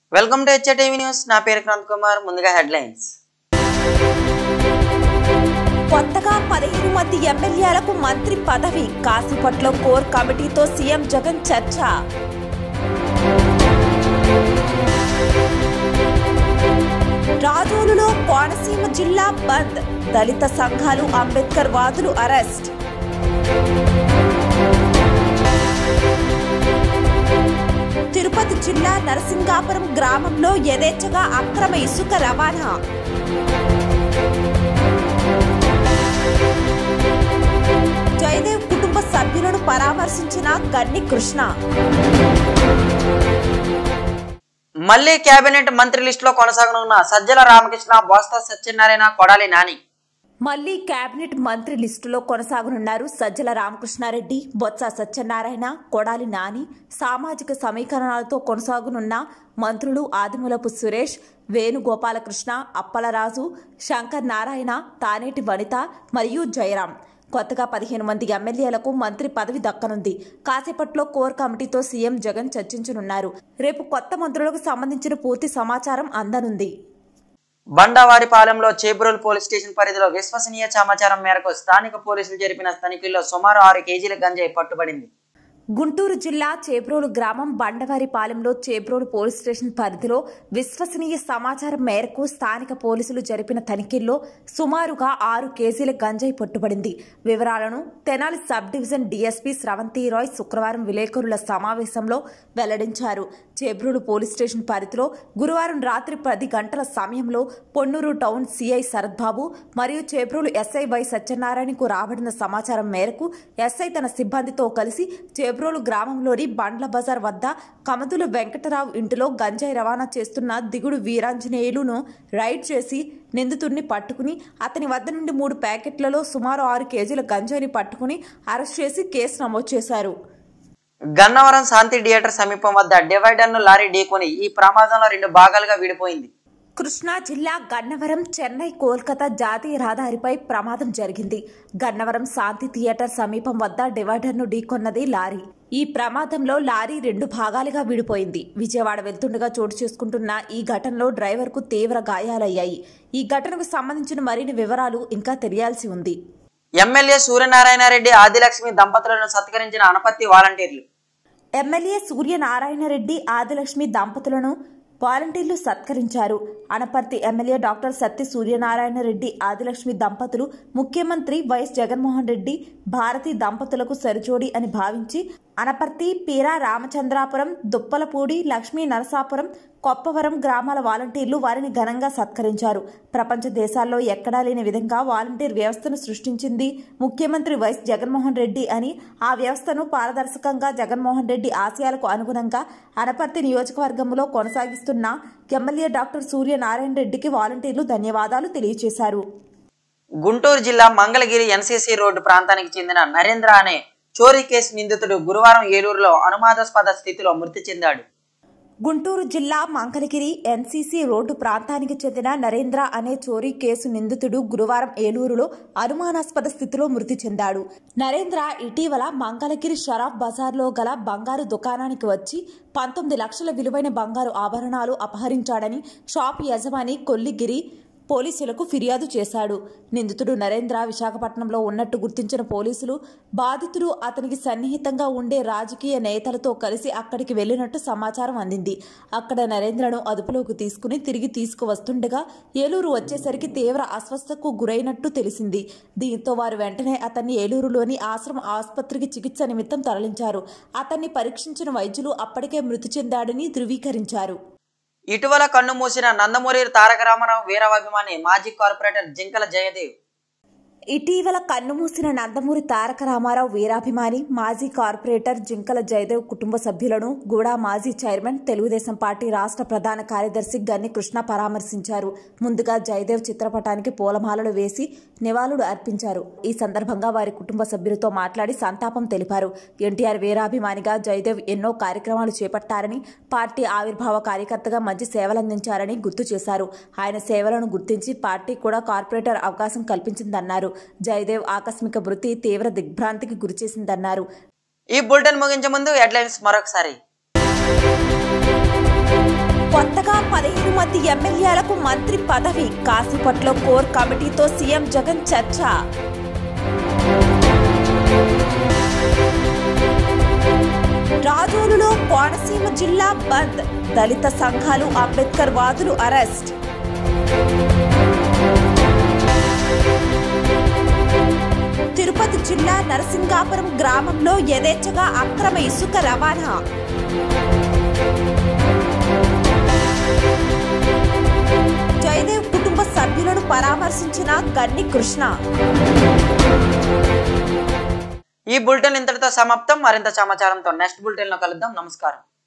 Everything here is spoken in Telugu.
welcome to HA TV news నా పేరు క్రాంత్ కుమార్ ముందుగా హెడ్లైన్స్ కొత్తగా పదిహేను మంది ఎమ్మెల్యేలకు మంత్రి పదవి కాశీపట్లో కోర్ కమిటీతో సీఎం జగన్ చర్చ రాజోలులో కోనసీమ జిల్లా బంద్ దళిత సంఘాలు అంబేద్కర్ వాదులు అరెస్ట్ తిరుపతి జిల్లా నరసింగాపురం గ్రామంలో యథేచ్ఛగా అక్రమ ఇసుక రవాణా జయదేవ్ కుటుంబ సభ్యులను పరామర్శించిన గన్ని కృష్ణ మళ్ళీ కేబినెట్ మంత్రి లిస్టులో కొనసాగనున్న సజ్జల రామకృష్ణ బోస్తా సత్యనారాయణ కొడాలి నాని మళ్లీ కేబినెట్ మంత్రి లిస్టులో కొనసాగనున్నారు సజ్జల రామకృష్ణారెడ్డి బొత్స సత్యనారాయణ కొడాలి నాని సామాజిక సమీకరణాలతో కొనసాగనున్న మంత్రులు ఆదిమూలపు సురేష్ వేణుగోపాలకృష్ణ అప్పలరాజు శంకర్ నారాయణ తానేటి వనిత మరియు జయరాం కొత్తగా పదిహేను మంది ఎమ్మెల్యేలకు మంత్రి పదవి దక్కనుంది కాసేపట్లో కోర్ కమిటీతో సీఎం జగన్ చర్చించనున్నారు రేపు కొత్త మంత్రులకు సంబంధించిన పూర్తి సమాచారం అందనుంది బండావారిపాలెంలో చేబ్రోల్ పోలీస్ స్టేషన్ పరిధిలో విశ్వసనీయ సమాచారం మేరకు స్థానిక పోలీసులు జరిపిన తనిఖీల్లో సుమారు ఆరు కేజీల గంజాయి పట్టుబడింది గుంటూరు జిల్లా చేబ్రోలు గ్రామం బండవారిపాలెంలో చేబ్రోలు పోలీస్ స్టేషన్ పరిధిలో విశ్వసనీయ సమాచారం మేరకు స్థానిక పోలీసులు జరిపిన తనిఖీల్లో సుమారుగా ఆరు కేజీల గంజాయి పట్టుబడింది వివరాలను Tenali sub division DSP Sravanthi Roy శుక్రవారం విలేకరుల సమావేశంలో వెల్లడించారు చేబ్రోలు పోలీస్ స్టేషన్ పరిధిలో గురువారం రాత్రి పది గంటల సమయంలో పొన్నూరు టౌన్ సీఐ శరత్బాబు మరియు చేబ్రోలు ఎస్ఐ వై సత్యనారాయణకు రాబడిన సమాచారం మేరకు ఎస్ఐ తన సిబ్బందితో కలిసి చేబ్రోలు గ్రామంలోని బండ్ల బజార్ వద్ద కమదుల వెంకటరావు ఇంటిలో గంజాయి రవాణా చేస్తున్న దిగుడు వీరాంజనేయులును రైడ్ చేసి నిందితుడిని పట్టుకుని అతని వద్ద నుండి మూడు ప్యాకెట్లలో సుమారు ఆరు కేజీల గంజాయిని పట్టుకుని అరెస్ట్ చేసి కేసు నమోదు చేశారు గన్నవరం శాంతి థియేటర్ సమీపం వద్ద డివైడర్ ను లారీ ఢీకొని ఈ ప్రమాదంలో రెండు భాగాలుగా విడిపోయింది కృష్ణా జిల్లా గన్నవరం చెన్నై కోల్కతా జాతీయ రహదారిపై ప్రమాదం జరిగింది గన్నవరం శాంతి థియేటర్ సమీపం వద్ద డివైడర్ను ఢీకొన్నది లారీ ఈ ప్రమాదంలో లారీ రెండు భాగాలుగా విడిపోయింది విజయవాడ వెళ్తుండగా చోటు చేసుకుంటున్న ఈ ఘటనలో డ్రైవర్కు తీవ్ర గాయాలయ్యాయి ఈ ఘటనకు సంబంధించిన మరిన్ని వివరాలు ఇంకా తెలియాల్సి ఉంది ఎమ్మెల్యే సూర్యనారాయణరెడ్డి ఆదిలక్ష్మి దంపతులను సత్కరించిన అనపత్తి వాలంటీర్లు ఎమ్మెల్యే సూర్యనారాయణరెడ్డి ఆదిలక్ష్మి దంపతులను వాలంటీర్లు సత్కరించారు అనపర్తి ఎమ్మెల్యే డాక్టర్ సత్య సూర్యనారాయణ రెడ్డి ఆదిలక్ష్మి దంపతులు ముఖ్యమంత్రి వైఎస్ జగన్మోహన్ రెడ్డి భారతి దంపతులకు సరిజోడి అని భావించి అనపర్తి పీరా రామచంద్రాపురం దుప్పలపూడి లక్ష్మీ నరసాపురం కొప్పవరం గ్రామాల వాలంటీర్లు వారిని ఘనంగా సత్కరించారు ప్రపంచ దేశాల్లో ఎక్కడా లేని విధంగా వాలంటీర్ వ్యవస్థను సృష్టించింది ముఖ్యమంత్రి వైఎస్ జగన్మోహన్ రెడ్డి అని ఆ వ్యవస్థను పారదర్శకంగా జగన్మోహన్ రెడ్డి ఆశయాలకు అనుగుణంగా అనపర్తి నియోజకవర్గంలో కొనసాగిస్తున్న ఎమ్మెల్యే డాక్టర్ సూర్యనారాయణ రెడ్డికి వాలంటీర్లు ధన్యవాదాలు తెలియజేశారు గుంటూరు జిల్లా మంగళగిరి ఎన్సీసీ రోడ్డు ప్రాంతానికి చెందిన నరేంద్ర అనే చోరీ కేసు నిందితుడు గురువారం ఏలూరులో అనుమానాస్పద స్థితిలో మృతి చెందాడు గుంటూరు జిల్లా మంగళగిరి ఎన్సీసీ రోడ్డు ప్రాంతానికి చెందిన నరేంద్ర అనే చోరీ కేసు నిందితుడు గురువారం ఏలూరులో అనుమానాస్పద స్థితిలో మృతి చెందాడు నరేంద్ర ఇటీవల మంగళగిరి షరాఫ్ బజార్లో గల బంగారు దుకాణానికి వచ్చి పంతొమ్మిది లక్షల విలువైన బంగారు ఆభరణాలు అపహరించాడని షాప్ యజమాని కొల్లిగిరి పోలీసులకు ఫిర్యాదు చేశాడు నిందితుడు నరేంద్ర విశాఖపట్నంలో ఉన్నట్టు గుర్తించిన పోలీసులు బాధితుడు అతనికి సన్నిహితంగా ఉండే రాజకీయ నేతలతో కలిసి అక్కడికి వెళ్లినట్టు సమాచారం అందింది అక్కడ నరేంద్రను అదుపులోకి తీసుకుని తిరిగి తీసుకువస్తుండగా ఏలూరు వచ్చేసరికి తీవ్ర అస్వస్థకు గురైనట్టు తెలిసింది దీంతో వారు వెంటనే అతన్ని ఏలూరులోని ఆశ్రమ ఆసుపత్రికి చికిత్స నిమిత్తం తరలించారు అతన్ని పరీక్షించిన వైద్యులు అప్పటికే మృతి చెందాడని ధృవీకరించారు ఇటీవల కన్ను మూసిన నందమూరి తారక రామారావు వీరాభిమాని మాజీ కార్పొరేటర్ జింకల జయదేవ్ ఇటీవల కన్నుమూసిన నందమూరి తారక రామారావు వీరాభిమాని మాజీ కార్పొరేటర్ జింకల జయదేవ్ కుటుంబ సభ్యులను గూడా మాజీ చైర్మన్ తెలుగుదేశం పార్టీ రాష్ట్ర ప్రధాన కార్యదర్శి గన్ని కృష్ణ పరామర్శించారు ముందుగా జయదేవ్ చిత్రపటానికి పూలమాలలు వేసి నివాళులు అర్పించారు ఈ సందర్భంగా వారి కుటుంబ సభ్యులతో మాట్లాడి సంతాపం తెలిపారు ఎన్టీఆర్ వీరాభిమానిగా జయదేవ్ ఎన్నో కార్యక్రమాలు చేపట్టారని పార్టీ ఆవిర్భావ కార్యకర్తగా మంచి సేవలందించారని గుర్తు చేశారు ఆయన సేవలను గుర్తించి పార్టీ కూడా కార్పొరేటర్ అవకాశం కల్పించిందన్నారు జయదేవ్ ఆకస్మిక మృతి తీవ్ర దిగ్భ్రాంతికి గురిచేసిందన్నారు ఈ బులెటిన్ ముగించే ముందు హెడ్లైన్స్ మరొకసారి కొత్తగా పదిహేను మంది ఎమ్మెల్యేలకు మంత్రి పదవి కాశీపట్లో కోర్ కమిటీతో సీఎం జగన్ చర్చ రాజోలులో కోనసీమ జిల్లా బంద్ దళిత సంఘాలు అంబేద్కర్ వాదులు అరెస్ట్ తిరుపతి జిల్లా నరసింగాపురం గ్రామంలో యథేచ్ఛగా అక్రమ ఇసుక రవాణా జయదేవ్ కుటుంబ సభ్యులను పరామర్శించిన గన్ని కృష్ణ ఈ బులెటిన్ ఇంతటితో సమాప్తం మరింత సమాచారంతో నెక్స్ట్ బులెటిన్ లో కలుద్దాం నమస్కారం